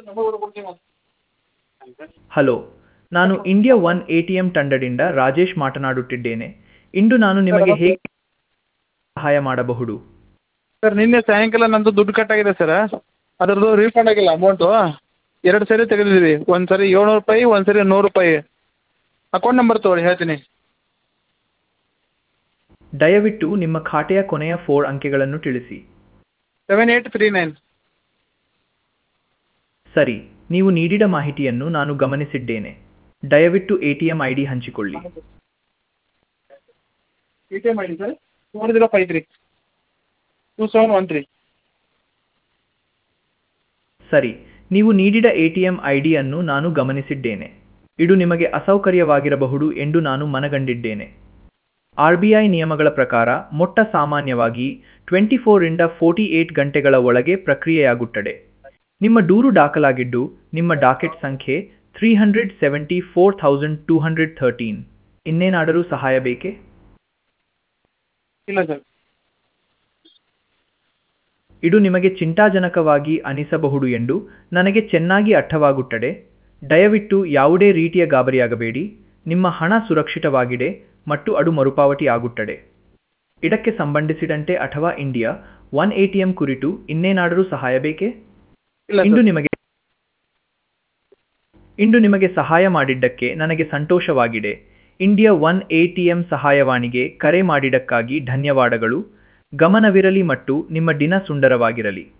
hello ನಾನು India one A T M ತಂಡದಿಂದ ರಾಜೇಶ್ ಮಾತನಾಡುತ್ತಿದ್ದೇನೆ ಇಂದು ನಾನು ನಿಮಗೆ ಹೇಗೆ ಸಹಾಯ ಮಾಡಬಹುದು ಸರ್ ನಿನ್ನೆ ಸಾಯಂಕಾಲ ನಂದು ದುಡ್ಡು ಕಟ್ಟಾಗಿದೆ ಸರ ಅದರದ್ದು ರೀಫಂಡ್ ಆಗಿಲ್ಲ ಅಮೌಂಟು ಎರಡು ಸರಿ ತೆಗೆದಿದ್ದೀವಿ ಒಂದು ಸರಿ ಏಳ್ನೂರು ರೂಪಾಯಿ ಒಂದು ಸರಿ ನೂರು ರೂಪಾಯಿ ಅಕೌಂಟ್ ನಂಬರ್ ತೊಗೊಳ್ಳಿ ಹೇಳ್ತೀನಿ ದಯವಿಟ್ಟು ನಿಮ್ಮ ಖಾತೆಯ ಕೊನೆಯ ಫೋರ್ ಅಂಕೆಗಳನ್ನು ತಿಳಿಸಿ ಸೆವೆನ್ ಏಯ್ಟ್ ತ್ರೀ ನೈನ್ ಸರಿ ನೀವು ನೀಡಿದ ಮಾಹಿತಿಯನ್ನು ನಾನು ಗಮನಿಸಿದ್ದೇನೆ ದಯವಿಟ್ಟು A T M I D ಹಂಚಿಕೊಳ್ಳಿ A T M I D sir four zero five three two seven one three ಸರಿ ನೀವು ನೀಡಿದ ಎ ಟಿ ಎಂ ಐ ಡಿಯನ್ನು ನಾನು ಗಮನಿಸಿದ್ದೇನೆ ಇದು ನಿಮಗೆ ಅಸೌಕರ್ಯವಾಗಿರಬಹುದು ಎಂದು ನಾನು ಮನಗಂಡಿದ್ದೇನೆ ಆರ್ ಬಿ ಐ ನಿಯಮಗಳ ಪ್ರಕಾರ ಮೊಟ್ಟ ಸಾಮಾನ್ಯವಾಗಿ ಟ್ವೆಂಟಿ ಫೋರಿಂದ ಫೋರ್ಟಿ ಏಟ್ ಗಂಟೆಗಳ ಒಳಗೆ ಪ್ರಕ್ರಿಯೆಯಾಗುತ್ತದೆ ನಿಮ್ಮ ದೂರು ದಾಖಲಾಗಿದ್ದು ನಿಮ್ಮ ಡಾಕೆಟ್ ಸಂಖ್ಯೆ three hundred seventy four thousand two hundred thirteen ಇನ್ನೇನಾದರೂ ಸಹಾಯ ಬೇಕೇ ಇಲ್ಲ ಸರ್ ಇದು ನಿಮಗೆ ಚಿಂತಾಜನಕವಾಗಿ ಅನಿಸಬಹುದು ಎಂದು ನನಗೆ ಚೆನ್ನಾಗಿ ಅರ್ಥವಾಗುತ್ತದೆ ದಯವಿಟ್ಟು ಯಾವುದೇ ರೀತಿಯ ಗಾಬರಿಯಾಗಬೇಡಿ ನಿಮ್ಮ ಹಣ ಸುರಕ್ಷಿತವಾಗಿದೆ ಮತ್ತು ಅದು ಮರುಪಾವತಿ ಆಗುತ್ತದೆ ಇದಕ್ಕೆ ಸಂಬಂಧಿಸಿದಂತೆ ಅಥವಾ India one A T M ಕುರಿತು ಇನ್ನೇನಾದರೂ ಸಹಾಯ ಬೇಕೇ ಇಲ್ಲ ಇಂದು ಸರ್ ನಿಮಗೆ ಇಂದು ನಿಮಗೆ ಸಹಾಯ ಮಾಡಿದ್ದಕ್ಕೆ ನನಗೆ ಸಂತೋಷವಾಗಿದೆ India one A T M ಸಹಾಯವಾಣಿಗೆ ಕರೆ ಮಾಡಿದ್ದಕ್ಕಾಗಿ ಧನ್ಯವಾದಗಳು ಗಮನವಿರಲಿ ಮತ್ತು ನಿಮ್ಮ ದಿನ ಸುಂದರವಾಗಿರಲಿ